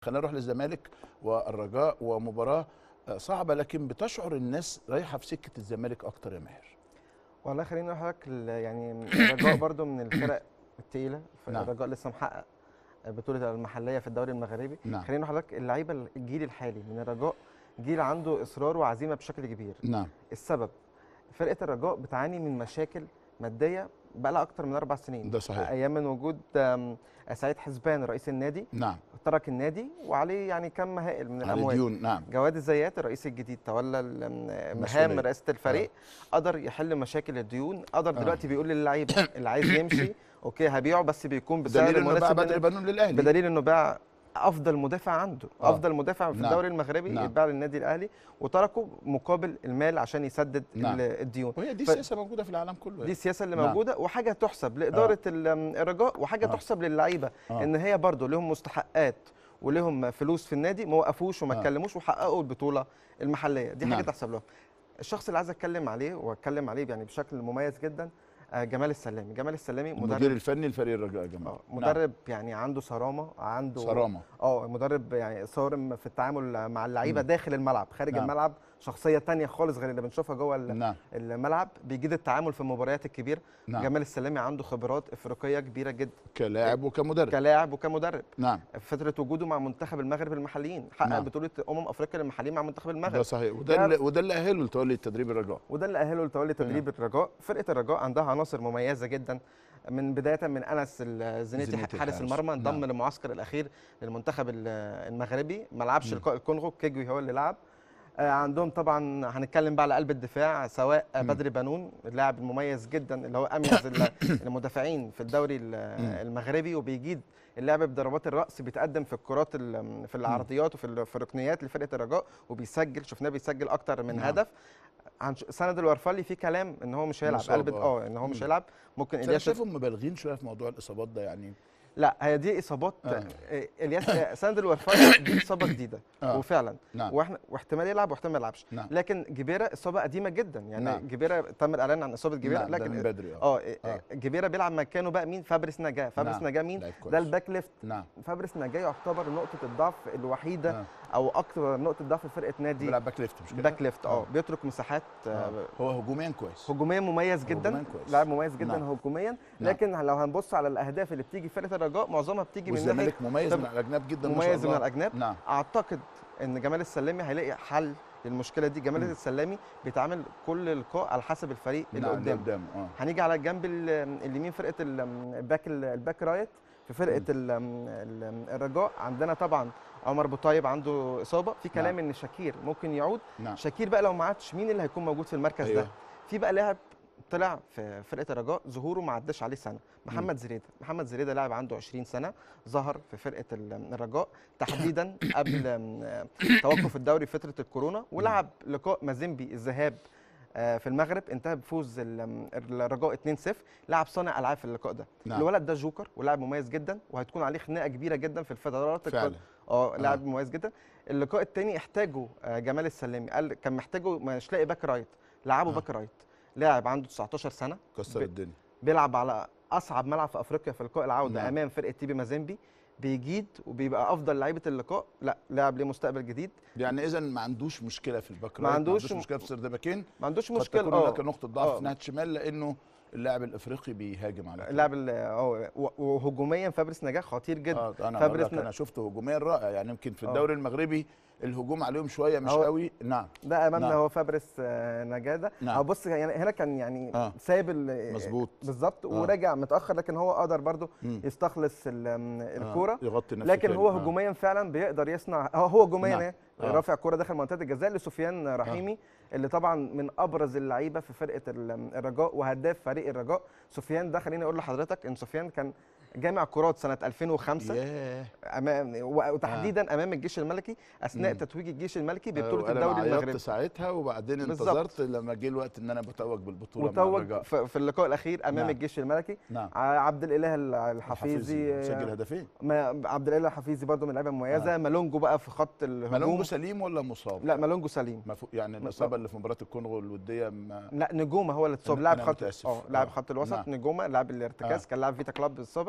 خلينا نروح للزمالك والرجاء ومباراه آه، صعبه لكن بتشعر الناس رايحه في سكه الزمالك اكتر يا ماهر والله خليني اقول لحضرتك ال- يعني الرجاء برضو من الفرق التقيله نعم. الرجاء لسه محقق بطوله المحليه في الدوري المغربي نعم خليني اقول لحضرتك اللعيبه الجيل الحالي من الرجاء جيل عنده اصرار وعزيمه بشكل كبير نعم السبب فرقه الرجاء بتعاني من مشاكل ماديه بقى لها اكتر من اربع سنين ده صحيح ايام من وجود آم، سعيد حسبان رئيس النادي نعم ترك النادي وعليه يعني كم هائل من على الاموال ديون نعم جواد الزيات الرئيس الجديد تولى ال- مسؤولية. مهام رئاسه الفريق قدر يحل مشاكل الديون قدر آه. دلوقتي بيقول للعيبه اللي عايز يمشي اوكي هبيعه بس بيكون بسعر بدليل انه بقى مناسب بدر لل- بنون للاهلي بدليل انه باع افضل مدافع عنده آه. افضل مدافع في نعم. الدوري المغربي نعم. اتباع للنادي الاهلي وتركه مقابل المال عشان يسدد نعم. ال- الديون وهي دي ف- السياسه موجوده في العالم كله دي السياسه اللي نعم. موجوده وحاجه تحسب لاداره ال- الرجاء وحاجه آه. تحسب للعيبه آه. ان هي برضو لهم مستحقات ولهم فلوس في النادي ما وقفوش وما آه. اتكلموش وحققوا البطوله المحليه دي حاجه نعم. تحسب لهم الشخص اللي عايز اتكلم عليه واتكلم عليه يعني بشكل مميز جدا آه، جمال السلامي جمال السلامي المدير مدرب الفني لفريق الرجاء يا جماعه آه، مدرب يعني عنده صرامه نعم. عنده صرامه اه مدرب يعني صارم في التعامل مع اللعيبه مم. داخل الملعب خارج نعم. الملعب شخصيه تانية خالص غير اللي بنشوفها جوه ال- نعم الملعب بيجيد التعامل في المباريات الكبيره نعم جمال السلامي عنده خبرات افريقيه كبيره جدا كلاعب وكمدرب كلاعب وكمدرب نعم في فتره وجوده مع منتخب المغرب المحليين حقق نعم. بطوله امم افريقيا للمحليين مع منتخب ده المغرب صحيح وده اللي وده اللي اهله لتولي تدريب الرجاء وده اللي اهله لتولي تدريب الرجاء فرقه الرجاء عندها عناصر مميزه جدا من بدايه من انس الزنيتي زنيتي حارس الحارس. المرمى انضم نعم. للمعسكر الاخير للمنتخب ال- المغربي ما لعبش مم. لقاء الكونغو كيجوي هو اللي لعب آه، عندهم طبعا هنتكلم بقى على قلب الدفاع سواء مم. بدر بنون اللاعب المميز جدا اللي هو اميز ال- المدافعين في الدوري ال- المغربي وبيجيد اللعب بضربات الراس بيتقدم في الكرات ال- في العرضيات وفي ال- في الركنيات لفرقه الرجاء وبيسجل شفناه بيسجل اكتر من نعم. هدف عن ش- سند الورفلي في كلام ان هو مش هيلعب مصاب، قلب آه. اه ان هو مش مم. هيلعب ممكن بس انا الياس شايفهم مبالغين شويه في موضوع الاصابات ده يعني لا هي دي اصابات آه. آه. الياس سند الورفلي دي اصابه جديده آه. وفعلا نعم واحنا واحتمال يلعب واحتمال ما يلعبش نعم لكن جبيره اصابه قديمه جدا يعني نعم. جبيره تم الاعلان عن اصابه جبيره نعم ده من لكن بدري اه اه آه. جبيره بيلعب مكانه بقى مين فابريس نجاه فابريس نعم. نجاه مين لعيب كويس. ده الباك ليفت نعم فابريس نجاه يعتبر نقطه الضعف الوحيده آه. او اكتر نقطه ضعف في فرقه نادي بيلعب باك ليفت مش كده باك ليفت اه آه. بيترك مساحات آه. آه. هو هجوميا كويس هجوميا مميز جدا هجومياً كويس. لاعب مميز جدا نعم. هجوميا نعم. لكن لو هنبص على الاهداف اللي بتيجي في فرقه الرجاء معظمها بتيجي من ناحيه والزمالك مميز طب- من الاجناب جدا ما شاء مميز من الله الاجناب نعم اعتقد ان جمال السلامي هيلاقي حل للمشكله دي جمال مم. السلامي بيتعامل كل لقاء على حسب الفريق اللي نعم اللي قدامه قدامه اه هنيجي على الجنب ال- اليمين فرقه ال- الباك الباك رايت في فرقه ال- ال- الرجاء عندنا طبعا عمر بوطيب عنده اصابه في كلام نعم. ان شاكير ممكن يعود نعم شاكير بقى لو ما عادش مين اللي هيكون موجود في المركز أيوة. ده في بقى لاعب طلع في فرقه الرجاء ظهوره ما عداش عليه سنه محمد زريده محمد زريده لاعب عنده 20 سنه ظهر في فرقه ال- الرجاء تحديدا قبل آم، توقف الدوري في فتره الكورونا ولعب لقاء مازيمبي الذهاب آه، في المغرب انتهى بفوز ال- الرجاء 2-0 لاعب صانع العاب في اللقاء ده نعم. الولد ده جوكر ولاعب مميز جدا وهتكون عليه خناقه كبيره جدا في الفدرالات الك- فعلا اه لاعب مميز جدا اللقاء الثاني احتاجوا آه، جمال السلامي قال كان محتاجه مش لاقي باك رايت لعبه آه. باك رايت لاعب عنده 19 سنه كسر ب- الدنيا بيلعب على اصعب ملعب في افريقيا في لقاء العوده نعم. امام فرقه تيبي مازيمبي بيجيد وبيبقى افضل لعيبه اللقاء لا لاعب ليه مستقبل جديد يعني اذا ما عندوش مشكله في الباك ما رايت، عندوش ما عندوش مشكله في سردباكين ما عندوش قد مشكله تكون اه هناك نقطه ضعف آه. في ناحيه الشمال لانه اللاعب الافريقي بيهاجم على طول. اللاعب ال- اه و- وهجوميا فابريس نجاح خطير جدا اه انا فابريس بقول لك ن- انا شفته هجوميا رائع يعني يمكن في آه. الدوري المغربي الهجوم عليهم شويه مش هو- قوي نعم ده امامنا نعم. هو فابريس آه، نجاده نعم. هو بص يعني هنا كان يعني آه. سايب ال- مظبوط بالظبط وراجع متاخر لكن هو قدر برضه مم. يستخلص ال- الكوره آه. يغطي نفسه لكن تاني. هو آه. هجوميا فعلا بيقدر يصنع هو هو هجوميا نعم. ايه آه. رافع كوره داخل منطقه الجزاء لسفيان رحيمي اللي طبعا من ابرز اللعيبه في فرقه ال- الرجاء وهداف فريق الرجاء سفيان ده خليني اقول لحضرتك ان سفيان كان جامع كرات سنه 2005 ياه امام وتحديدا امام الجيش الملكي اثناء مم. تتويج الجيش الملكي آه، ببطوله وأنا الدوري عيطت المغربي ساعتها وبعدين بالظبط. انتظرت لما جه الوقت ان انا بتوج بالبطوله مع وتوج الرجاء في في اللقاء الاخير امام نعم. الجيش الملكي نعم ع- عبد الاله الحفيظي سجل هدفين ما عبد الاله الحفيظي برضه من اللعيبه المميزه مالونجو بقى في خط مالونجو الهجوم سليم ولا مصاب؟ لا مالونجو سليم مفو... يعني الاصابه اللي في مباراه الكونغو الوديه ما... لا نجومه هو اللي اتصاب أنا- لاعب أنا خط متأسف. اه لاعب آه. خط الوسط نعم. نجومه لاعب الارتكاز آه. كان لاعب فيتا كلاب السابق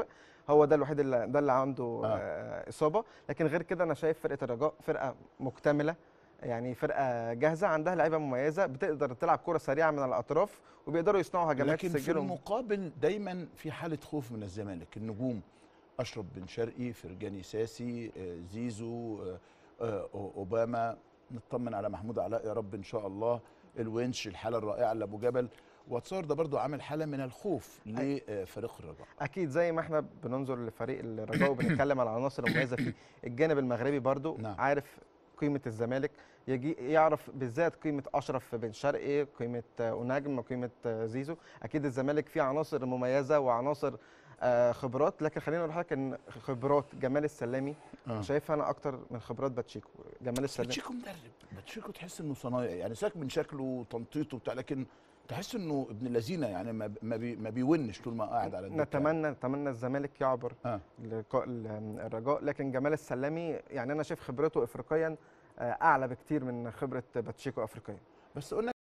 هو ده الوحيد اللي ده اللي عنده آه. آه. اصابه لكن غير كده انا شايف فرقه الرجاء فرقه مكتمله يعني فرقه جاهزه عندها لعيبه مميزه بتقدر تلعب كره سريعه من الاطراف وبيقدروا يصنعوا هجمات لكن في تسجلهم المقابل دايما في حاله خوف من الزمالك النجوم اشرف بن شرقي فرجاني ساسي آه، زيزو آه، آه، اوباما نطمن على محمود علاء يا رب ان شاء الله الونش الحاله الرائعه لابو جبل واتصور ده برضو عامل حاله من الخوف لفريق الرجاء اكيد زي ما احنا بننظر لفريق الرجاء وبنتكلم على العناصر المميزه فيه الجانب المغربي برضو نعم. عارف قيمه الزمالك يجي يعرف بالذات قيمه اشرف بن شرقي قيمه آه، اناجم وقيمه آه، زيزو اكيد الزمالك فيه عناصر مميزه وعناصر آه، خبرات لكن خليني اقول لحضرتك ان خبرات جمال السلامي آه. شايفها انا اكتر من خبرات باتشيكو جمال السلامي باتشيكو مدرب باتشيكو تحس انه صنايعي يعني ساك من شكله وتنطيطه بتاع لكن تحس انه ابن لذينه يعني ما ما, بي ما بيونش طول ما قاعد على الدكه نتمنى نتمنى الزمالك يعبر آه. لقاء ال- الرجاء لكن جمال السلامي يعني انا شايف خبرته افريقيا آه، اعلى بكتير من خبره باتشيكو افريقيا بس قلنا